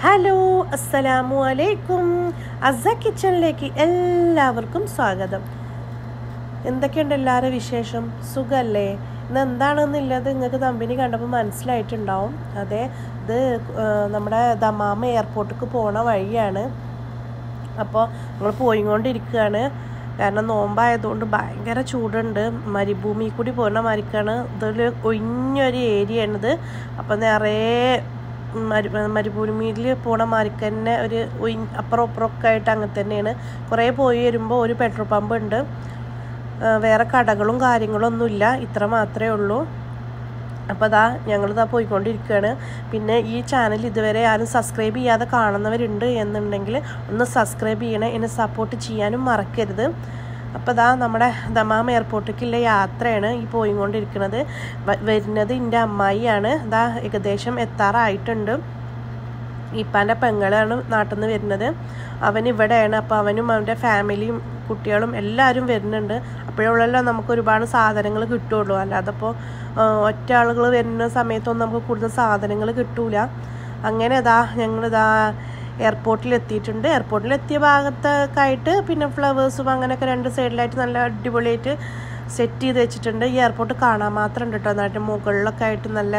hello അസ്സലാമു അലൈക്കും അസ കിച്ചണിലേക്ക് എല്ലാവർക്കും സ്വാഗതം എന്തൊക്കെയുണ്ട് എല്ലാവരും വിശേഷം സുഖമല്ലേ ഇന്ന് എന്താണെന്നുള്ളത് നിങ്ങൾക്ക് കമ്പനി കണ്ടപ്പോൾ മനസ്സിലായിട്ടുണ്ടാവും അതെ ഇത് ആ, നമ്മുടെ ദമാമ എയർപോർട്ടിലേക്ക് പോണ വഴിയാണ് അപ്പോൾ നമ്മൾ പോയിക്കൊണ്ടിരിക്കുകയാണ് കാരണം നോമ്പായതുകൊണ്ട് ഭയങ്കര ചൂടുണ്ട് മരുഭൂമി കൂടി പോകുന്ന മാതിരിക്കാണ് ഇതൊരു ഒഴിഞ്ഞൊരു ഏരിയയാണിത് അപ്പോൾ നിറയെ മരു മരുഭൂമിയിൽ പോണ മാതിരിക്ക് തന്നെ ഒരു ഒഴിഞ്ഞ് അപ്പുറം ഇപ്പുറമൊക്കെ ആയിട്ട് അങ്ങനെ തന്നെയാണ് കുറേ പോയി വരുമ്പോൾ ഒരു പെട്രോൾ പമ്പ് ഉണ്ട് ആ, വേറെ കടകളും കാര്യങ്ങളൊന്നുമില്ല ഇത്ര മാത്രമേ ഉള്ളൂ അപ്പോൾ അതാ ഞങ്ങളിതാ പോയിക്കൊണ്ടിരിക്കുകയാണ് പിന്നെ ഈ ചാനൽ ഇതുവരെ ആരും സബ്സ്ക്രൈബ് ചെയ്യാതെ കാണുന്നവരുണ്ട് എന്നുണ്ടെങ്കിൽ ഒന്ന് സബ്സ്ക്രൈബ് ചെയ്യണേ എന്നെ സപ്പോർട്ട് ചെയ്യാനും മറക്കരുത് അപ്പോൾ ദാ നമ്മുടെ ദമാം എയർപോർട്ടിലേക്കുള്ള യാത്രയാണ് ഈ പോയിക്കൊണ്ടിരിക്കുന്നത് വ- വരുന്നത് എൻ്റെ അമ്മായിയാണ് ദാ ഏകദേശം എത്താറായിട്ടുണ്ട് ഇപ്പാൻ്റെ പെങ്ങളാണ് നാട്ടിൽ നിന്ന് വരുന്നത് അവൻ ഇവിടെയാണ് അപ്പോൾ അവനും അവൻ്റെ ഫാമിലിയും കുട്ടികളും എല്ലാവരും വരുന്നുണ്ട് അപ്പോഴുള്ളല്ലോ നമുക്ക് ഒരുപാട് സാധനങ്ങൾ കിട്ടുള്ളൂ അല്ലാതെ ഇപ്പോൾ ഒറ്റ ആളുകൾ വരുന്ന സമയത്തൊന്നും നമുക്ക് കൂടുതൽ സാധനങ്ങൾ കിട്ടൂല അങ്ങനെ ഇതാ ഞങ്ങളിതാ എയർപോർട്ടിൽ എത്തിയിട്ടുണ്ട് എയർപോർട്ടിൽ എത്തിയ ഭാഗത്തൊക്കെ ആയിട്ട് പിന്നെ ഫ്ലവേഴ്സും അങ്ങനെയൊക്കെ രണ്ട് സൈഡിലായിട്ട് നല്ല അടിപൊളിയായിട്ട് സെറ്റ് ചെയ്ത് വെച്ചിട്ടുണ്ട് ഈ എയർപോർട്ട് കാണാൻ മാത്രം ഉണ്ട് കേട്ടോ നാട്ടിൽ മുകളിലൊക്കെ ആയിട്ട് നല്ല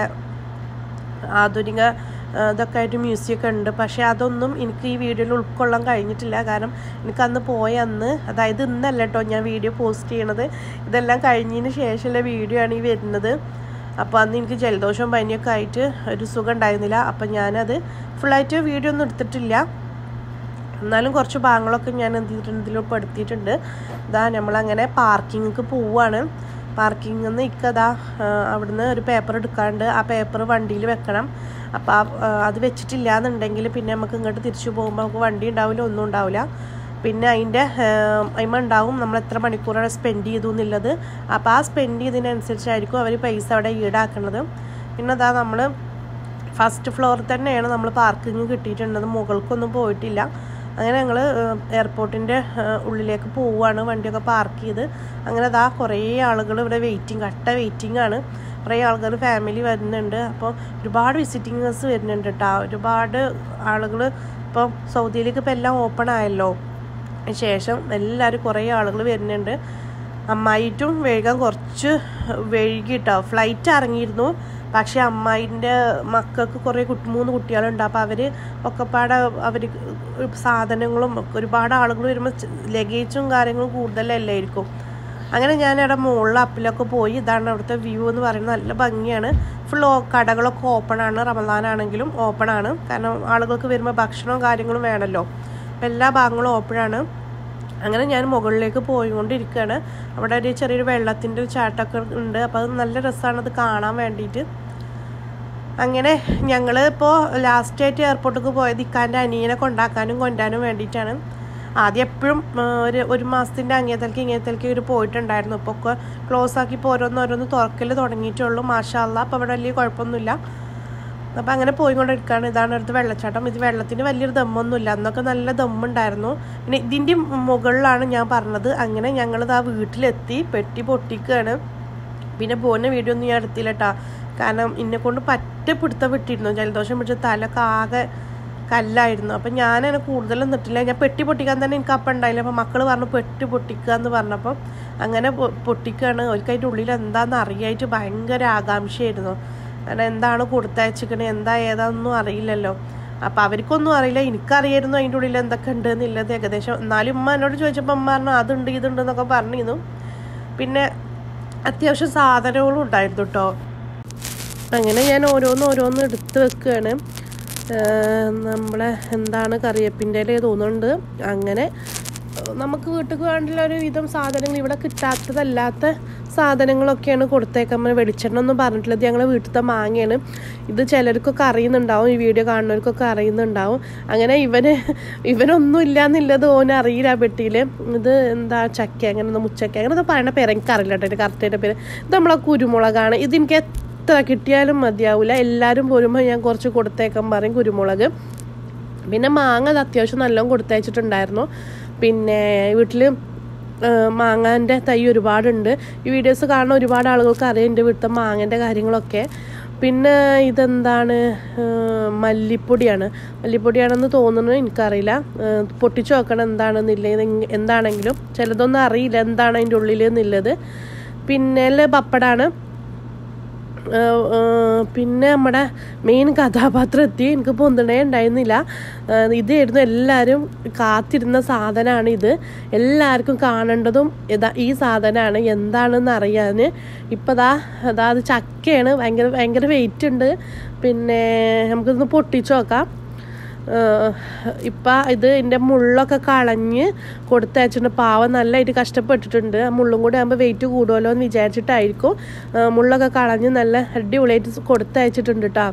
ആധുനിക ആ, ഇതൊക്കെ ആയിട്ട് മ്യൂസിയം ഒക്കെ ഉണ്ട് പക്ഷേ അതൊന്നും എനിക്ക് ഈ വീഡിയോയിൽ ഉൾക്കൊള്ളാൻ കഴിഞ്ഞിട്ടില്ല കാരണം എനിക്ക് അന്ന് പോയ അന്ന് അതായത് ഇന്നല്ല കേട്ടോ ഞാൻ വീഡിയോ പോസ്റ്റ് ചെയ്യണത് ഇതെല്ലാം കഴിഞ്ഞതിന് ശേഷമുള്ള വീഡിയോ ആണ് ഈ വരുന്നത് അപ്പോൾ അന്ന് എനിക്ക് ജലദോഷവും പനിയൊക്കെ ആയിട്ട് ഒരു സുഖം ഉണ്ടായിരുന്നില്ല അപ്പം ഞാനത് ഫുള്ളായിട്ട് വീഡിയോ ഒന്നും എടുത്തിട്ടില്ല എന്നാലും കുറച്ച് ഭാഗങ്ങളൊക്കെ ഞാൻ എന്ത് ചെയ്തിട്ടുണ്ട് ഇതിൽ പെടുത്തിയിട്ടുണ്ട് ഇതാ നമ്മളങ്ങനെ പാർക്കിങ്ങിക്ക് പോവാണ് പാർക്കിങ്ങിൽ നിന്ന് ഇക്കതാ അവിടുന്ന് ഒരു പേപ്പർ എടുക്കാണ്ട് ആ പേപ്പർ വണ്ടിയിൽ വെക്കണം അപ്പോൾ ആ, അത് വെച്ചിട്ടില്ല എന്നുണ്ടെങ്കിൽ പിന്നെ നമുക്ക് ഇങ്ങോട്ട് തിരിച്ചു പോകുമ്പോൾ നമുക്ക് വണ്ടി ഉണ്ടാവില്ല ഒന്നും ഉണ്ടാവില്ല പിന്നെ അതിൻ്റെ അതിമ ഉണ്ടാവും നമ്മൾ എത്ര മണിക്കൂറാണ് സ്പെൻഡ് ചെയ്തു എന്നുള്ളത് അപ്പോൾ ആ സ്പെൻഡ് ചെയ്തതിനനുസരിച്ചായിരിക്കും അവർ പൈസ അവിടെ ഈടാക്കുന്നത് പിന്നെ അതാ നമ്മൾ ഫസ്റ്റ് ഫ്ലോറിൽ തന്നെയാണ് നമ്മൾ പാർക്കിങ് കിട്ടിയിട്ടുള്ളത് മുകൾക്കൊന്നും പോയിട്ടില്ല അങ്ങനെ ഞങ്ങൾ എയർപോർട്ടിൻ്റെ ഉള്ളിലേക്ക് പോവുകയാണ് വണ്ടിയൊക്കെ പാർക്ക് ചെയ്ത് അങ്ങനെ അതാ കുറേ ആളുകൾ ഇവിടെ വെയിറ്റിംഗ് കട്ട വെയിറ്റിംഗ് ആണ് കുറേ ആൾക്കാർ ഫാമിലി വരുന്നുണ്ട് അപ്പോൾ ഒരുപാട് വിസിറ്റിംഗേഴ്സ് വരുന്നുണ്ട് കേട്ടോ ഒരുപാട് ആളുകൾ ഇപ്പോൾ സൗദിയിലേക്ക് ഇപ്പോൾ എല്ലാം ഓപ്പൺ ആയല്ലോ ശേഷം എല്ലാവരും കുറേ ആളുകൾ വരുന്നുണ്ട് അമ്മായിട്ടും വൈകാൻ കുറച്ച് വൈകിട്ടോ ഫ്ലൈറ്റ് ഇറങ്ങിയിരുന്നു പക്ഷേ അമ്മായിൻ്റെ മക്കൾക്ക് കുറേ കുട്ടി മൂന്ന് കുട്ടികളുണ്ട് അപ്പോൾ അവർ ഒക്കെപ്പാടെ അവർ സാധനങ്ങളും ഒക്കെ ഒരുപാട് ആളുകൾ വരുമ്പോൾ ലഗേജും കാര്യങ്ങളും കൂടുതലല്ലായിരിക്കും അങ്ങനെ ഞാൻ അവിടെ മുകളിൽ അപ്പിലൊക്കെ പോയി ഇതാണ് അവിടുത്തെ വ്യൂ എന്ന് പറയുന്നത് നല്ല ഭംഗിയാണ് ഫുൾ കടകളൊക്കെ ഓപ്പൺ ആണ് റമദാനാണെങ്കിലും ഓപ്പൺ ആണ് കാരണം ആളുകൾക്ക് വരുമ്പോൾ ഭക്ഷണവും കാര്യങ്ങളും വേണമല്ലോ അപ്പം എല്ലാ ഭാഗങ്ങളും ഓപ്പൺ ആണ് അങ്ങനെ ഞാൻ മുകളിലേക്ക് പോയിക്കൊണ്ടിരിക്കുകയാണ് അവിടെ ഒരു ചെറിയൊരു വെള്ളത്തിൻ്റെ ഒരു ചാട്ടമൊക്കെ ഉണ്ട് അപ്പോൾ അത് നല്ല രസമാണ് അത് കാണാൻ വേണ്ടിയിട്ട് അങ്ങനെ ഞങ്ങൾ ഇപ്പോൾ ലാസ്റ്റായിട്ട് എയർപോർട്ടിലേക്ക് പോയത് ഇക്കാൻ്റെ അനിയനെ കൊണ്ടാക്കാനും കൊണ്ടാനും വേണ്ടിയിട്ടാണ് ആദ്യം എപ്പോഴും ഒരു ഒരു മാസത്തിൻ്റെ അങ്ങേത്തലേക്ക് ഇങ്ങേത്തലേക്ക് ഒരു പോയിട്ടുണ്ടായിരുന്നു ഇപ്പോൾ ഒക്കെ ക്ലോസ് ആക്കി ഇപ്പോൾ ഓരോന്ന് ഓരോന്ന് തുറക്കൽ തുടങ്ങിയിട്ടുള്ളൂ മാഷാല്ല അപ്പോൾ അവിടെ വലിയ കുഴപ്പമൊന്നുമില്ല അപ്പോൾ അങ്ങനെ പോയിക്കൊണ്ടിരിക്കുകയാണ് ഇതാണ് അടുത്ത് വെള്ളച്ചാട്ടം ഇത് വെള്ളത്തിന് വലിയൊരു ദമ്മൊന്നുമില്ല അന്നൊക്കെ നല്ല ദമ്മുണ്ടായിരുന്നു പിന്നെ ഇതിൻ്റെ മുകളിലാണ് ഞാൻ പറഞ്ഞത് അങ്ങനെ ഞങ്ങളിത് ആ വീട്ടിലെത്തി പെട്ടി പൊട്ടിക്കുകയാണ് പിന്നെ പോകുന്ന വീഡിയോ ഒന്നും ഞാൻ എടുത്തില്ല കേട്ടോ കാരണം എന്നെ കൊണ്ട് പറ്റ പിടുത്തം വിട്ടിരുന്നു ജലദോഷം പിടിച്ച തലൊക്കെ ആകെ കല്ലായിരുന്നു അപ്പം ഞാനതിനെ കൂടുതലും നിട്ടില്ല ഞാൻ പെട്ടി പൊട്ടിക്കാൻ തന്നെ എനിക്ക് അപ്പം ഉണ്ടായില്ല അപ്പം മക്കൾ പറഞ്ഞു പെട്ടി പൊട്ടിക്കുക എന്ന് പറഞ്ഞപ്പം അങ്ങനെ പൊ- പൊട്ടിക്കുകയാണ് അവർക്ക് അതിൻ്റെ ഉള്ളിൽ എന്താണെന്ന് അറിയായിട്ട് ഭയങ്കര ആകാംക്ഷയായിരുന്നു കാരണം എന്താണ് കൊടുത്തയച്ചിക്കണേ എന്താ ഏതാണെന്നൊന്നും അറിയില്ലല്ലോ അപ്പം അവർക്കൊന്നും അറിയില്ല എനിക്കറിയായിരുന്നു അതിൻ്റെ ഉള്ളിൽ എന്തൊക്കെ ഉണ്ട് എന്നുള്ളത് ഏകദേശം എന്നാലും ഉമ്മ എന്നോട് ചോദിച്ചപ്പോൾ അമ്മ പറഞ്ഞു അതുണ്ട് ഇതുണ്ട് എന്നൊക്കെ പറഞ്ഞിരുന്നു പിന്നെ അത്യാവശ്യം സാധനങ്ങളും ഉണ്ടായിരുന്നു കേട്ടോ അങ്ങനെ ഞാൻ ഓരോന്ന് ഓരോന്ന് എടുത്ത് വെക്കുകയാണ് ഏർ നമ്മളെ എന്താണ് കറിവേപ്പിൻ്റെ ഇല തോന്നുന്നുണ്ട് അങ്ങനെ ഏർ നമുക്ക് വീട്ടിൽ വേണ്ടിയുള്ള ഒരു വിധം സാധനങ്ങൾ ഇവിടെ കിട്ടാത്തതല്ലാത്ത സാധനങ്ങളൊക്കെയാണ് കൊടുത്തേക്കാൻ വെളിച്ചെണ്ണ ഒന്നും പറഞ്ഞിട്ടുള്ളത് ഞങ്ങൾ വീട്ടിലത്തെ മാങ്ങയാണ് ഇത് ചിലർക്കൊക്കെ അറിയുന്നുണ്ടാവും ഈ വീഡിയോ കാണുന്നവർക്കൊക്കെ അറിയുന്നുണ്ടാവും അങ്ങനെ ഇവന് ഇവനൊന്നും ഇല്ല എന്നുള്ളത് ഓന് അറിയില്ല ആ പെട്ടിയിൽ ഇത് എന്താ ചക്ക അങ്ങനെ ഒന്ന് മുച്ചക്ക അങ്ങനെ പറയണ പേര് എനിക്കറിയില്ല കേട്ടോ കറക്റ്റായിട്ട് പേര് ഇത് നമ്മളെ കുരുമുളകാണ് ഇതെനിക്ക് എത്ര കിട്ടിയാലും മതിയാവില്ല എല്ലാവരും പോരുമ്പോൾ ഞാൻ കുറച്ച് കൊടുത്തേക്കാൻ പറയും കുരുമുളക് പിന്നെ മാങ്ങ അത് അത്യാവശ്യം നല്ലോണം കൊടുത്തയച്ചിട്ടുണ്ടായിരുന്നു പിന്നെ വീട്ടിൽ മാങ്ങാൻ്റെ തൈ ഒരുപാടുണ്ട് ഈ വീഡിയോസ് കാണുന്ന ഒരുപാട് ആളുകൾക്ക് അറിയാം എൻ്റെ വീട്ടിലത്തെ മാങ്ങേൻ്റെ കാര്യങ്ങളൊക്കെ പിന്നെ ഇതെന്താണ് ആ, മല്ലിപ്പൊടിയാണ് മല്ലിപ്പൊടിയാണെന്ന് തോന്നുന്നു എനിക്കറിയില്ല ആ, പൊട്ടിച്ച് നോക്കണം എന്താണെന്നില്ല ഇത് എങ്- എന്താണെങ്കിലും ചിലതൊന്നും അറിയില്ല എന്താണ് അതിൻ്റെ ഉള്ളിൽ എന്നുള്ളത് പിന്നെ ല് പപ്പടാണ് ആ, ആ, പിന്നെ നമ്മുടെ മെയിൻ കഥാപാത്രം എത്തി എനിക്ക് പൊന്തണേ ഉണ്ടായിരുന്നില്ല ആ, ഇതായിരുന്നു എല്ലാവരും കാത്തിരുന്ന സാധനമാണ് ഇത് എല്ലാവർക്കും കാണേണ്ടതും ഇതാ ഈ സാധനമാണ് എന്താണെന്ന് അറിയാൻ ഇപ്പം ദാ അതാ അത് ചക്കയാണ് ഭയങ്കര ഭയങ്കര വെയിറ്റ് ഉണ്ട് പിന്നെ നമുക്കിതൊന്ന് പൊട്ടിച്ച് നോക്കാം ഇപ്പം ഇത് ഇതിൻ്റെ മുള്ളൊക്കെ കളഞ്ഞ് കൊടുത്തയച്ചിട്ടുണ്ട് പാവം നല്ലതായിട്ട് കഷ്ടപ്പെട്ടിട്ടുണ്ട് ആ മുള്ളും കൂടി ആകുമ്പോൾ വെയിറ്റ് കൂടുമല്ലോ എന്ന് വിചാരിച്ചിട്ടായിരിക്കും ആ, മുള്ളൊക്കെ കളഞ്ഞ് നല്ല അടിപൊളിയായിട്ട് കൊടുത്തയച്ചിട്ടുണ്ട് കേട്ടോ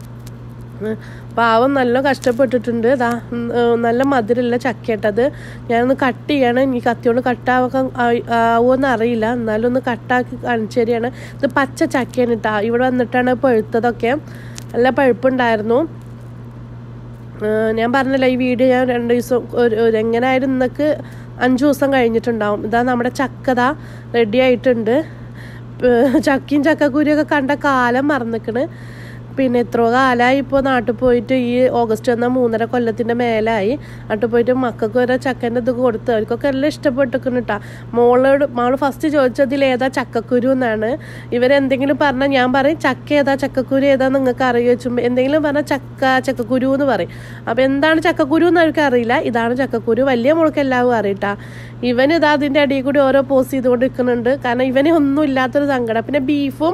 പാവം നല്ല കഷ്ടപ്പെട്ടിട്ടുണ്ട് ഇതാ ഉം, ഏർ, നല്ല മധുരമുള്ള ചക്കയിട്ടത് ഞാനൊന്ന് കട്ട് ചെയ്യണം ഇനി കത്തിയോണ്ട് കട്ടാവാൻ ആവുമെന്ന് അറിയില്ല എന്നാലും ഒന്ന് കട്ടാക്കി കാണിച്ചു തരികയാണ് ഇത് പച്ച ചക്കയാണ് കേട്ടോ ഇവിടെ വന്നിട്ടാണ് പഴുത്തതൊക്കെ നല്ല പഴുപ്പുണ്ടായിരുന്നു ഏഹ് ഞാൻ പറഞ്ഞല്ലോ ഈ വീഡിയോ ഞാൻ രണ്ട് ദിവസം ഒരു ഒരു എങ്ങനെയായാലും ഇന്നക്ക് അഞ്ച് ദിവസം കഴിഞ്ഞിട്ടുണ്ടാവും ഇതാ നമ്മുടെ ചക്കത റെഡി ആയിട്ടുണ്ട് ഏഹ് ചക്കയും ചക്കക്കുരിയൊക്കെ കണ്ട കാലം മറന്നിക്കണ് പിന്നെ എത്രയോ കാലമായി ഇപ്പോൾ നാട്ടിൽ പോയിട്ട് ഈ ഓഗസ്റ്റ് വന്ന മൂന്നര കൊല്ലത്തിൻ്റെ മേലായി നാട്ടിൽ പോയിട്ട് മക്കൾക്ക് ഓരോ ചക്കൻ്റെ ഇത് കൊടുത്ത് അവർക്കൊക്കെ എല്ലാം ഇഷ്ടപ്പെട്ടിരിക്കുന്നു കേട്ടോ മോളോട് മോള് ഫസ്റ്റ് ചോദിച്ചതിൽ ഏതാ ചക്കക്കുരു എന്നാണ് ഇവരെന്തെങ്കിലും പറഞ്ഞാൽ ഞാൻ പറയും ചക്ക ഏതാ ചക്കക്കുരു ഏതാ നിങ്ങൾക്ക് അറിയോ വെച്ചുമ്പോൾ എന്തെങ്കിലും പറഞ്ഞാൽ ചക്ക ചക്കക്കുരു എന്ന് പറയും അപ്പോൾ എന്താണ് ചക്കക്കുരു എന്ന് അവർക്ക് അറിയില്ല ഇതാണ് ചക്കക്കുരു വലിയ മോൾക്ക് എല്ലാവരും അറിയട്ടാ ഇവൻ ഇതാ അതിൻ്റെ അടിയിൽ കൂടി ഓരോ പോസ്റ്റ് ചെയ്തുകൊണ്ട് നിൽക്കുന്നുണ്ട് കാരണം ഇവന് ഒന്നും ഇല്ലാത്തൊരു സങ്കടം പിന്നെ ബീഫും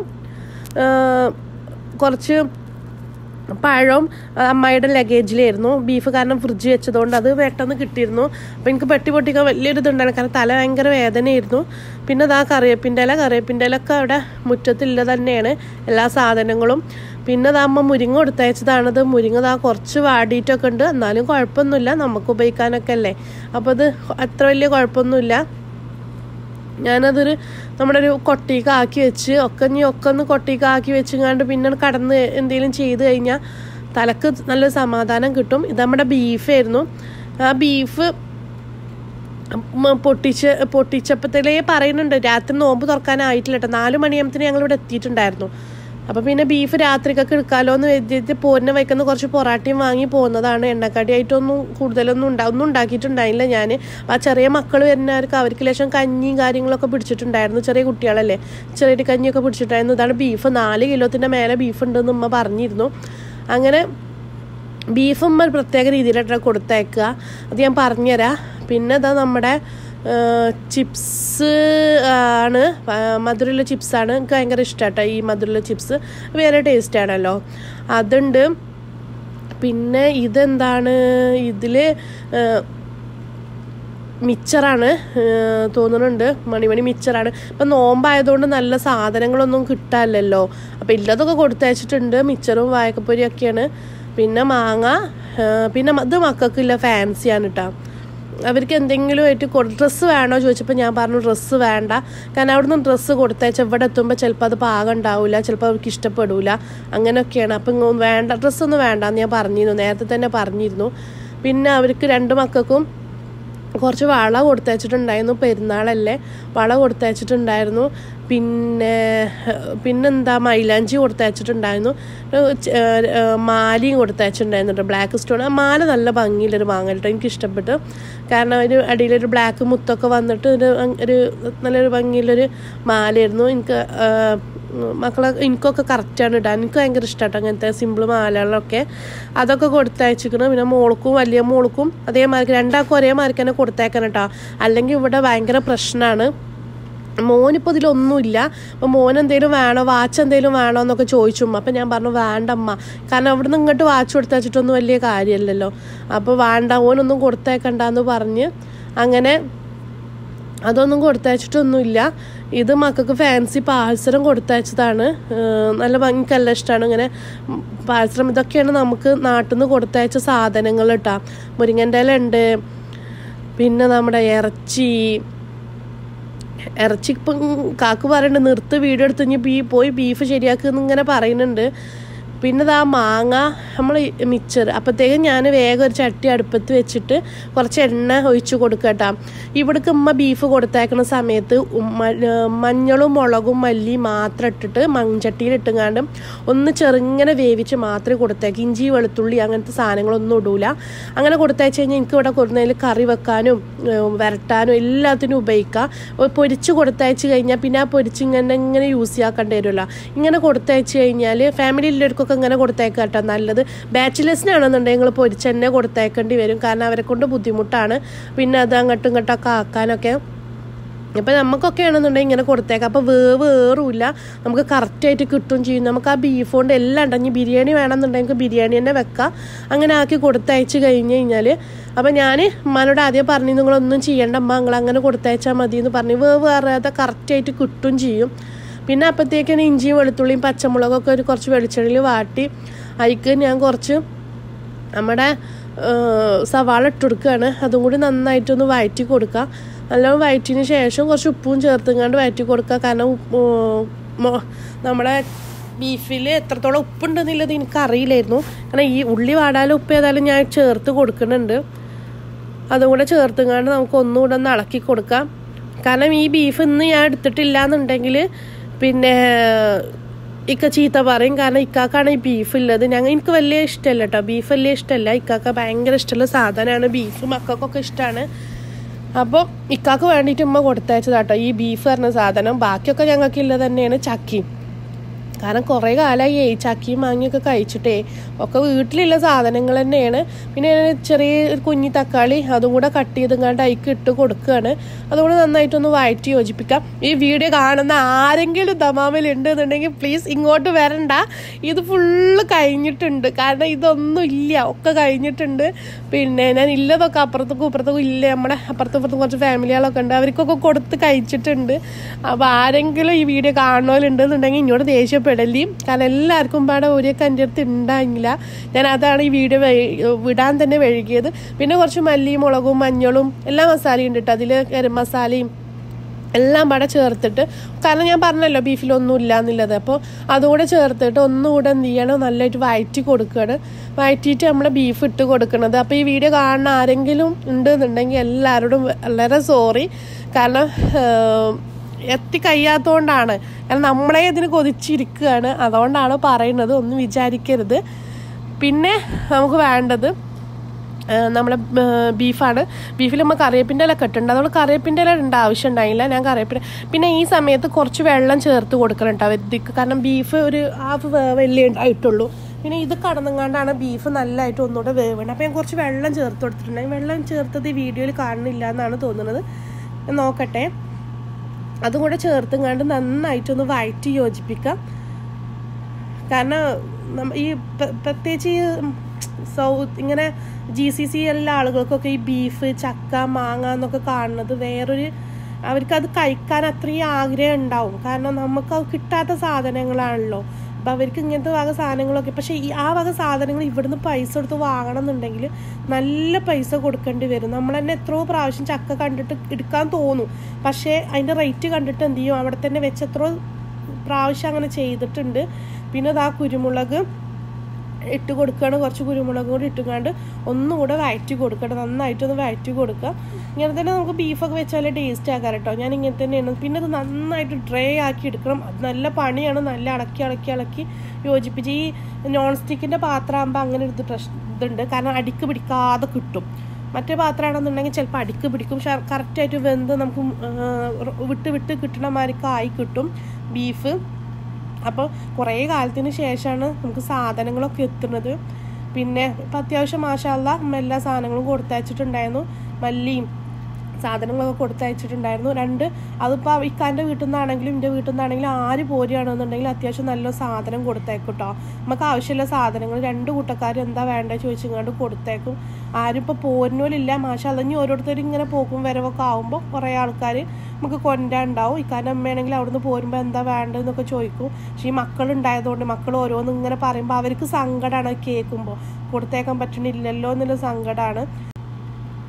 കുറച്ച് പഴം അമ്മായിയുടെ ലഗേജിലായിരുന്നു ബീഫ് കാരണം ഫ്രിഡ്ജ് വെച്ചതുകൊണ്ട് അത് പെട്ടെന്ന് കിട്ടിയിരുന്നു അപ്പോൾ എനിക്ക് പെട്ടി പൊട്ടിക്കാൻ വലിയൊരു ഇതുണ്ടായിരുന്നു കാരണം തല ഭയങ്കര വേദനയായിരുന്നു പിന്നെ അതാ കറിവേപ്പിൻ്റെ ഇല കറിവേപ്പിൻ്റെ ഇലൊക്കെ അവിടെ മുറ്റത്തില്ല തന്നെയാണ് എല്ലാ സാധനങ്ങളും പിന്നെ അതാ അമ്മ മുരിങ്ങ കൊടുത്തയച്ചതാണത് മുരിങ്ങ ദാ കുറച്ച് വാടിയിട്ടൊക്കെ ഉണ്ട് എന്നാലും കുഴപ്പമൊന്നുമില്ല നമുക്ക് ഉപയോഗിക്കാനൊക്കെ അല്ലേ അപ്പോൾ അത് അത്ര വലിയ കുഴപ്പമൊന്നുമില്ല ഞാനതൊരു നമ്മുടെ ഒരു കൊട്ടിക്ക് ആക്കി വെച്ച് ഒക്കെ ഇനി ഒക്കെ ഒന്ന് കൊട്ടിക്ക് ആക്കി വെച്ചുങ്ങാണ്ട് പിന്നെ കടന്ന് എന്തെങ്കിലും ചെയ്ത് കഴിഞ്ഞാൽ തലക്ക് നല്ല സമാധാനം കിട്ടും ഇത് നമ്മുടെ ബീഫായിരുന്നു ആ ബീഫ് മ- പൊട്ടിച്ച് പൊട്ടിച്ചപ്പോഴത്തേലേ പറയുന്നുണ്ട് രാത്രി നോമ്പ് തുറക്കാനായിട്ടില്ല കേട്ടോ നാല് മണിയാകുമ്പത്തിന് ഞങ്ങൾ ഇവിടെ എത്തിയിട്ടുണ്ടായിരുന്നു അപ്പം പിന്നെ ബീഫ് രാത്രിക്കൊക്കെ എടുക്കാമല്ലോ എന്ന് വെച്ചിട്ട് പോരിനെ വയ്ക്കുന്ന കുറച്ച് പൊറാട്ടയും വാങ്ങി പോകുന്നതാണ് എണ്ണക്കടിയായിട്ടൊന്നും കൂടുതലൊന്നും ഉണ്ടാ ഒന്നും ഉണ്ടാക്കിയിട്ടുണ്ടായില്ല ഞാൻ ആ ചെറിയ മക്കൾ വരുന്നവർക്ക് അവർക്ക് ലക്ഷം കഞ്ഞിയും കാര്യങ്ങളൊക്കെ പിടിച്ചിട്ടുണ്ടായിരുന്നു ചെറിയ കുട്ടികളല്ലേ ചെറിയ കഞ്ഞിയൊക്കെ പിടിച്ചിട്ടുണ്ടായിരുന്നു ഇതാണ് ബീഫ് നാല് കിലോത്തിൻ്റെ മേലെ ബീഫ് ഉണ്ടെന്ന് ഉമ്മ പറഞ്ഞിരുന്നു അങ്ങനെ ബീഫും ഒരു പ്രത്യേക രീതിയിലായിട്ടാണ് കൊടുത്തയക്കുക അത് ഞാൻ പറഞ്ഞുതരാം പിന്നെ ഇതാ നമ്മുടെ ചിപ്സ് ആണ് ആ, മധുരമുള്ള ചിപ്സാണ് എനിക്ക് ഭയങ്കര ഇഷ്ടമാട്ടോ ഈ മധുരമുള്ള ചിപ്സ് വേറെ ടേസ്റ്റ് ആണല്ലോ അതുണ്ട് പിന്നെ ഇതെന്താണ് ഇതിൽ മിച്ചറാണ് ഏഹ് തോന്നുന്നുണ്ട് മണിമണി മിച്ചറാണ് ഇപ്പം നോമ്പായതുകൊണ്ട് നല്ല സാധനങ്ങളൊന്നും കിട്ടാനില്ലല്ലോ അപ്പം ഇല്ലതൊക്കെ കൊടുത്തയച്ചിട്ടുണ്ട് മിച്ചറും വായക്കപ്പൊരിയും ഒക്കെയാണ് പിന്നെ മാങ്ങ ഏഹ് പിന്നെ മ- ഇത് മക്കൾക്കില്ല ഫാൻസിയാണ് കേട്ടോ അവർക്ക് എന്തെങ്കിലും ആയിട്ട് ഡ്രസ്സ് വേണോ ചോദിച്ചപ്പോൾ ഞാൻ പറഞ്ഞു ഡ്രസ്സ് വേണ്ട കാരണം അവിടുന്ന് ഡ്രസ്സ് കൊടുത്തയച്ച ഇവിടെ എത്തുമ്പോൾ ചിലപ്പോൾ അത് പാകം ഉണ്ടാവില്ല ചിലപ്പോൾ അവർക്ക് ഇഷ്ടപ്പെടില്ല അങ്ങനെയൊക്കെയാണ് അപ്പം ഇങ്ങ് വേണ്ട ഡ്രസ്സൊന്നും വേണ്ടെന്ന് ഞാൻ പറഞ്ഞിരുന്നു നേരത്തെ തന്നെ പറഞ്ഞിരുന്നു പിന്നെ അവർക്ക് രണ്ട് മക്കൾക്കും കുറച്ച് വള കൊടുത്തയച്ചിട്ടുണ്ടായിരുന്നു പെരുന്നാളല്ലേ വള കൊടുത്തയച്ചിട്ടുണ്ടായിരുന്നു പിന്നെ പിന്നെന്താ മൈലാഞ്ചി കൊടുത്തയച്ചിട്ടുണ്ടായിരുന്നു ഒരു ച- ഏഹ് ഏഹ് മാലയും കൊടുത്തയച്ചിട്ടുണ്ടായിരുന്നു കേട്ടോ ബ്ലാക്ക് സ്റ്റോൺ ആ മാല നല്ല ഭംഗിയുള്ളൊരു മാങ്ങ കേട്ടോ എനിക്ക് ഇഷ്ടപ്പെട്ടു കാരണം ഒരു അടിയിലൊരു ബ്ലാക്ക് മുത്തൊക്കെ വന്നിട്ട് ഒരു അങ്- ഒരു നല്ലൊരു ഭംഗിയുള്ളൊരു മാലയായിരുന്നു എനിക്ക് ഏഹ് മക്കളെ എനിക്കൊക്കെ കറക്റ്റാണ് ഇടാൻ എനിക്ക് ഭയങ്കര ഇഷ്ടമാട്ടോ അങ്ങനത്തെ സിമ്പിൾ മാലകളൊക്കെ അതൊക്കെ കൊടുത്തയച്ചിരിക്കണം പിന്നെ മോൾക്കും വലിയ മോൾക്കും അതേമാതിരി രണ്ടാൾക്കും ഒരേമാതിരി തന്നെ കൊടുത്തേക്കണം കേട്ടോ അല്ലെങ്കിൽ ഇവിടെ ഭയങ്കര പ്രശ്നമാണ് മോനിപ്പോൾ ഇതിലൊന്നുമില്ല അപ്പോൾ മോൻ എന്തെങ്കിലും വേണോ വാച്ച് എന്തെങ്കിലും വേണോ എന്നൊക്കെ ചോദിച്ചു അപ്പം ഞാൻ പറഞ്ഞു വേണ്ടമ്മ കാരണം അവിടെ നിന്ന് ഇങ്ങോട്ട് വാച്ച് കൊടുത്തയച്ചിട്ടൊന്നും വലിയ കാര്യമല്ലല്ലോ അപ്പോൾ വേണ്ട ഓനൊന്നും കൊടുത്തേക്കണ്ടെന്ന് പറഞ്ഞ് അങ്ങനെ അതൊന്നും കൊടുത്തയച്ചിട്ടൊന്നുമില്ല ഇത് മക്കൾക്ക് ഫാൻസി പാൽസരം കൊടുത്തയച്ചതാണ് ഏഹ് നല്ല ഭംഗിക്കല്ല ഇഷ്ടമാണ് ഇങ്ങനെ ഉം, പാൽസരം ഇതൊക്കെയാണ് നമുക്ക് നാട്ടിൽ നിന്ന് കൊടുത്തയച്ച സാധനങ്ങൾ കേട്ടോ മുരിങ്ങൻ്റെ ഇല ഉണ്ട് പിന്നെ നമ്മുടെ ഇറച്ചി ഇറച്ചി ഇപ്പം കാക്ക് പറയുന്നുണ്ട് നിർത്ത് വീഡിയോ എടുത്ത് ഇനി ബീ പോയി ബീഫ് ശരിയാക്കുന്ന് ഇങ്ങനെ പറയുന്നുണ്ട് പിന്നെ ഇതാ മാങ്ങ നമ്മൾ മിച്ചർ അപ്പോഴത്തേക്കും ഞാൻ വേഗം ഒരു ചട്ടി അടുപ്പത്ത് വെച്ചിട്ട് കുറച്ച് എണ്ണ ഒഴിച്ച് കൊടുക്കുക കേട്ടോ ഇവിടേക്ക് ഉമ്മ ബീഫ് കൊടുത്തേക്കുന്ന സമയത്ത് ഉമ്മ മഞ്ഞളും മുളകും മല്ലി മാത്രം ഇട്ടിട്ട് മൺചട്ടിയിൽ ഇട്ടുങ്ങാണ്ട് ഒന്ന് ചെറുങ്ങനെ വേവിച്ച് മാത്രമേ കൊടുത്തേക്ക് ഇഞ്ചി വെളുത്തുള്ളി അങ്ങനത്തെ സാധനങ്ങളൊന്നും ഇടൂല അങ്ങനെ കൊടുത്തയച്ച് കഴിഞ്ഞാൽ എനിക്ക് ഇവിടെ കൊടുക്കുന്നതിൽ കറി വെക്കാനും ഏഹ് വരട്ടാനും എല്ലാത്തിനും ഉപയോഗിക്കാം ഒരു പൊരിച്ച് കൊടുത്തയച്ച് കഴിഞ്ഞാൽ പിന്നെ ആ പൊരിച്ച് ഇങ്ങനെ ഇങ്ങനെ യൂസ് ചെയ്യാക്കേണ്ടി വരുമല്ലോ ഇങ്ങനെ കൊടുത്തയച്ച് കഴിഞ്ഞാൽ ഫാമിലിയിലുള്ളവർക്കൊക്കെ ഇങ്ങനെ കൊടുത്തേക്കാം കേട്ടോ നല്ലത് ബാച്ചിലേഴ്സിനാണെന്നുണ്ടെങ്കിൽ നിങ്ങൾ പൊരിച്ച് തന്നെ കൊടുത്തേക്കേണ്ടി വരും കാരണം അവരെ കൊണ്ട് ബുദ്ധിമുട്ടാണ് പിന്നെ അത് അങ്ങോട്ടും ഇങ്ങോട്ടൊക്കെ ആക്കാനൊക്കെ ഇപ്പം നമുക്കൊക്കെ ആണെന്നുണ്ടെങ്കിൽ ഇങ്ങനെ കൊടുത്തേക്കാം അപ്പോൾ വേവ് ഏറുമില്ല നമുക്ക് കറക്റ്റായിട്ട് കിട്ടും ചെയ്യും നമുക്ക് ആ ബീഫ് കൊണ്ട് എല്ലാം ഉണ്ടെങ്കിൽ ബിരിയാണി വേണമെന്നുണ്ടെങ്കിൽ ബിരിയാണി തന്നെ വെക്കാം അങ്ങനെ ആക്കി കൊടുത്തയച്ച് കഴിഞ്ഞ് കഴിഞ്ഞാൽ അപ്പം ഞാൻ ഉമ്മാനോട് ആദ്യം പറഞ്ഞു നിങ്ങളൊന്നും ചെയ്യേണ്ട അമ്മ നിങ്ങൾ അങ്ങനെ കൊടുത്തയച്ചാൽ മതി എന്ന് പറഞ്ഞു വേവ് ഏറാതെ കറക്റ്റായിട്ട് കിട്ടും ചെയ്യും പിന്നെ അപ്പോഴത്തേക്കിന് ഇഞ്ചിയും വെളുത്തുള്ളിയും പച്ചമുളകൊക്കെ ഒരു കുറച്ച് വെളിച്ചെണ്ണയിൽ വാട്ടി അതിക്ക് ഞാൻ കുറച്ച് നമ്മുടെ ഏഹ്, സവാള ഇട്ട് കൊടുക്കുകയാണ് അതും കൂടി നന്നായിട്ടൊന്ന് വഴറ്റി കൊടുക്കുക നല്ലോണം വഴറ്റിന് ശേഷം കുറച്ച് ഉപ്പും ചേർത്തുങ്ങാണ്ട് വഴറ്റി കൊടുക്കുക കാരണം ഉപ്പ് മൊ- നമ്മുടെ ബീഫിൽ എത്രത്തോളം ഉപ്പുണ്ടെന്നുള്ളത് എനിക്കറിയില്ലായിരുന്നു കാരണം ഈ ഉള്ളി വാടാലും ഉപ്പ് ഏതായാലും ഞാൻ ചേർത്ത് കൊടുക്കുന്നുണ്ട് അതും കൂടെ ചേർത്തുങ്ങാണ്ട് നമുക്ക് ഒന്നുകൂടെ ഒന്ന് ഇളക്കി കൊടുക്കാം കാരണം ഈ ബീഫ് ഇന്ന് ഞാൻ എടുത്തിട്ടില്ല എന്നുണ്ടെങ്കിൽ പിന്നെ ഇക്ക ചീത്ത പറയും കാരണം ഇക്കാക്കാണ് ഈ ബീഫ് ഉള്ളത് ഞങ്ങൾ എനിക്ക് വലിയ ഇഷ്ടമല്ല കേട്ടോ ബീഫ് വലിയ ഇഷ്ടമല്ല ഇക്കാക്ക ഭയങ്കര ഇഷ്ടമുള്ള സാധനമാണ് ബീഫ് മക്കൾക്കൊക്കെ ഇഷ്ടമാണ് അപ്പോൾ ഇക്കാക്ക് വേണ്ടിയിട്ട് ഉമ്മ കൊടുത്തയച്ചതാട്ടോ ഈ ബീഫ് പറഞ്ഞ സാധനം ബാക്കിയൊക്കെ ഞങ്ങൾക്കില്ല തന്നെയാണ് ചക്കിയും കാരണം കുറേ കാലമായി ഈ ചക്കിയും മാങ്ങിയൊക്കെ കഴിച്ചിട്ടേ ഒക്കെ വീട്ടിലുള്ള സാധനങ്ങൾ തന്നെയാണ് പിന്നെ ഞാൻ ചെറിയ ഒരു കുഞ്ഞി തക്കാളി അതും കൂടെ കട്ട് ചെയ്തുങ്ങാണ്ട് അതിക്ക് ഇട്ട് കൊടുക്കുകയാണ് അതുകൊണ്ട് നന്നായിട്ടൊന്ന് വഴറ്റി യോജിപ്പിക്കാം ഈ വീഡിയോ കാണുന്ന ആരെങ്കിലും ദമാമിൽ ഉണ്ട് എന്നുണ്ടെങ്കിൽ പ്ലീസ് ഇങ്ങോട്ട് വരണ്ട ഇത് ഫുള്ള് കഴിഞ്ഞിട്ടുണ്ട് കാരണം ഇതൊന്നും ഇല്ല ഒക്കെ കഴിഞ്ഞിട്ടുണ്ട് പിന്നെ ഞാൻ ഇല്ലതൊക്കെ അപ്പുറത്തേക്കും ഇപ്പുറത്തേക്കും ഇല്ല നമ്മുടെ അപ്പുറത്തും ഇപ്പുറത്തും കുറച്ച് ഫാമിലികളൊക്കെ ഉണ്ട് അവർക്കൊക്കെ കൊടുത്ത് കഴിച്ചിട്ടുണ്ട് അപ്പോൾ ആരെങ്കിലും ഈ വീഡിയോ കാണുന്നവരുണ്ടെന്നുണ്ടെങ്കിൽ ഇങ്ങോട്ട് ദേഷ്യപ്പെടല്ലേ കാരണം എല്ലാവർക്കും പാടെ ഒരു എൻ്റെ അടുത്ത് ഉണ്ടായില്ല ഞാൻ അതാണ് ഈ വീഡിയോ വിടാൻ തന്നെ വഴുകിയത് പിന്നെ കുറച്ച് മല്ലിയും മുളകും മഞ്ഞളും എല്ലാ മസാലയും ഉണ്ട് കേട്ടോ അതിൽ ഗരം മസാലയും എല്ലാം പാടെ ചേർത്തിട്ട് കാരണം ഞാൻ പറഞ്ഞല്ലോ ബീഫിലൊന്നും ഇല്ല എന്നുള്ളത് അപ്പോൾ അതുകൂടെ ചേർത്തിട്ട് ഒന്നുകൂടെ എന്ത് ചെയ്യണം നല്ലതായിട്ട് വഴറ്റി കൊടുക്കുകയാണ് വഴറ്റിയിട്ട് നമ്മൾ ബീഫ് ഇട്ട് കൊടുക്കുന്നത് അപ്പോൾ ഈ വീഡിയോ കാണുന്ന ആരെങ്കിലും ഉണ്ട് എന്നുണ്ടെങ്കിൽ എല്ലാവരോടും വളരെ സോറി കാരണം ഏഹ്, എത്തി കഴിയാത്തതുകൊണ്ടാണ് കാരണം നമ്മളെ ഇതിന് കൊതിച്ചിരിക്കുകയാണ് അതുകൊണ്ടാണ് പറയുന്നത് ഒന്നും വിചാരിക്കരുത് പിന്നെ നമുക്ക് വേണ്ടത് നമ്മളെ ബീഫാണ് ബീഫിൽ നമ്മൾ കറിവേപ്പിൻ്റെ ഇല കെട്ടുണ്ട് അതുകൊണ്ട് കറിവേപ്പിൻ്റെ ഇല ഇടേണ്ട ആവശ്യം ഉണ്ടായില്ല ഞാൻ കറിവേപ്പില പിന്നെ ഈ സമയത്ത് കുറച്ച് വെള്ളം ചേർത്ത് കൊടുക്കണം കേട്ടോ ഇതിക്ക് കാരണം ബീഫ് ഒരു ഹാഫ് വലിയ ഉണ്ടായിട്ടുള്ളൂ പിന്നെ ഇത് കടന്നങ്ങാണ്ടാണ് ബീഫ് നല്ലതായിട്ട് ഒന്നുകൂടെ വേവണം അപ്പോൾ ഞാൻ കുറച്ച് വെള്ളം ചേർത്ത് കൊടുത്തിട്ടുണ്ടായി വെള്ളം ചേർത്തത് ഈ വീഡിയോയിൽ കാണുന്നില്ല എന്നാണ് തോന്നുന്നത് ഞാൻ നോക്കട്ടെ അതും കൂടെ ചേർത്തുങ്ങാണ്ട് നന്നായിട്ടൊന്ന് വഴറ്റി യോജിപ്പിക്കാം കാരണം നമ്മ- ഈ പ്ര- പ്രത്യേകിച്ച് ഈ സൗത്ത് ഇങ്ങനെ ജി സി സി എല്ലാ ആളുകൾക്കൊക്കെ ഈ ബീഫ് ചക്ക മാങ്ങ എന്നൊക്കെ കാണുന്നത് വേറൊരു അവർക്കത് കഴിക്കാൻ അത്രയും ആഗ്രഹം ഉണ്ടാവും കാരണം നമുക്ക് അത് കിട്ടാത്ത സാധനങ്ങളാണല്ലോ അപ്പം അവർക്ക് ഇങ്ങനത്തെ വക സാധനങ്ങളൊക്കെ പക്ഷേ ഈ ആ വക സാധനങ്ങൾ ഇവിടുന്ന് പൈസ കൊടുത്ത് വാങ്ങണം എന്നുണ്ടെങ്കിൽ നല്ല പൈസ കൊടുക്കേണ്ടി വരും നമ്മൾ തന്നെ എത്രയോ പ്രാവശ്യം ചക്ക കണ്ടിട്ട് എടുക്കാൻ തോന്നും പക്ഷേ അതിൻ്റെ റേറ്റ് കണ്ടിട്ട് എന്ത് ചെയ്യും അവിടെ തന്നെ വെച്ച് എത്രയോ പ്രാവശ്യം അങ്ങനെ ചെയ്തിട്ടുണ്ട് പിന്നെ അത് ആ കുരുമുളക് ഇട്ട് കൊടുക്കുകയാണ് കുറച്ച് കുരുമുളക് കൂടി ഇട്ടുകൊണ്ട് ഒന്നുകൂടെ വഴറ്റി കൊടുക്കണം നന്നായിട്ടൊന്ന് വഴറ്റി കൊടുക്കുക ഇങ്ങനെ തന്നെ നമുക്ക് ബീഫൊക്കെ വെച്ചാൽ ടേസ്റ്റ് ആക്കാം കേട്ടോ ഞാൻ ഇങ്ങനെ തന്നെയാണ് പിന്നെ അത് നന്നായിട്ട് ഡ്രൈ ആക്കി എടുക്കണം അത് നല്ല പണിയാണ് നല്ല ഇളക്കി ഇളക്കി ഇളക്കി യോജിപ്പിച്ച് ഈ നോൺ സ്റ്റിക്കിൻ്റെ പാത്രമാകുമ്പോൾ അങ്ങനെ ഒരു ഇത് പ്രശ്നം ഇതുണ്ട് കാരണം അടിക്ക് പിടിക്കാതെ കിട്ടും മറ്റേ പാത്രമാണെന്നുണ്ടെങ്കിൽ ചിലപ്പോൾ അടിക്ക് പിടിക്കും കറക്റ്റായിട്ട് വെന്ത് നമുക്ക് ആ, വിട്ട് വിട്ട് കിട്ടണ മാതിരിക്ക് ആയി കിട്ടും ബീഫ് അപ്പോൾ കുറേ കാലത്തിന് ശേഷമാണ് നമുക്ക് സാധനങ്ങളൊക്കെ എത്തുന്നത് പിന്നെ ഇപ്പം അത്യാവശ്യം മാഷാല്ല എല്ലാ സാധനങ്ങളും കൊടുത്തയച്ചിട്ടുണ്ടായിരുന്നു മല്ലിയും സാധനങ്ങളൊക്കെ കൊടുത്തയച്ചിട്ടുണ്ടായിരുന്നു രണ്ട് അതിപ്പോൾ ഇക്കാൻ്റെ വീട്ടിൽ നിന്നാണെങ്കിലും എൻ്റെ വീട്ടിൽ നിന്നാണെങ്കിലും ആര് പോരുകയാണെന്നുണ്ടെങ്കിൽ അത്യാവശ്യം നല്ല സാധനം കൊടുത്തേക്കും കേട്ടോ നമുക്ക് ആവശ്യമുള്ള സാധനങ്ങൾ രണ്ട് കൂട്ടക്കാർ എന്താ വേണ്ടത് ചോദിച്ചിങ്ങാണ്ട് കൊടുത്തേക്കും ആരും ഇപ്പോൾ പോരുന്നോലില്ല മാഷാല്ല ഇനി ഓരോരുത്തരും ഇങ്ങനെ പോക്കും വരവൊക്കെ ആകുമ്പോൾ കുറേ ആൾക്കാർ നമുക്ക് കൊണ്ടാണ്ടാവും ഇക്കാൻ്റെ അമ്മയാണെങ്കിൽ അവിടുന്ന് പോരുമ്പോൾ എന്താ വേണ്ടതെന്നൊക്കെ ചോദിക്കും പക്ഷേ ഈ മക്കളുണ്ടായതുകൊണ്ട് മക്കൾ ഓരോന്ന് ഇങ്ങനെ പറയുമ്പോൾ അവർക്ക് സങ്കടമാണ് കേൾക്കുമ്പോൾ കൊടുത്തേക്കാൻ പറ്റണില്ലല്ലോ എന്നുള്ള സങ്കടമാണ്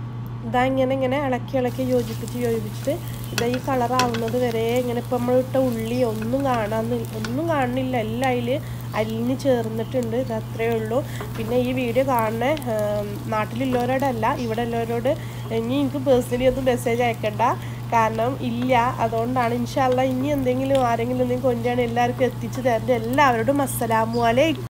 ഇതാ ഇങ്ങനെ ഇങ്ങനെ ഇളക്കി ഇളക്കി യോജിപ്പിച്ച് യോജിപ്പിച്ചിട്ട് ഇതാ ഈ കളറാവുന്നത് വരെ ഇങ്ങനെ ഇപ്പം നമ്മൾ ഇട്ട ഉള്ളി ഒന്നും കാണാന്ന് ഒന്നും കാണുന്നില്ല എല്ലാം അതിൽ അലിഞ്ഞ് ചേർന്നിട്ടുണ്ട് ഇത് അത്രയേ ഉള്ളൂ പിന്നെ ഈ വീഡിയോ കാണുന്ന ഏം, നാട്ടിലുള്ളവരോടല്ല ഇവിടെ ഉള്ളവരോട് ഇനി എനിക്ക് പേഴ്സണലി ഒന്നും മെസ്സേജ് അയക്കണ്ട കാരണം ഇല്ല അതുകൊണ്ടാണ് ഇൻഷാല്ല ഇനി എന്തെങ്കിലും ആരെങ്കിലും എന്തെങ്കിലും കൊണ്ടാണ് എല്ലാവർക്കും എത്തിച്ചു തരേണ്ടത് എല്ലാവരോടും അസ്സലാമു അലൈക്കും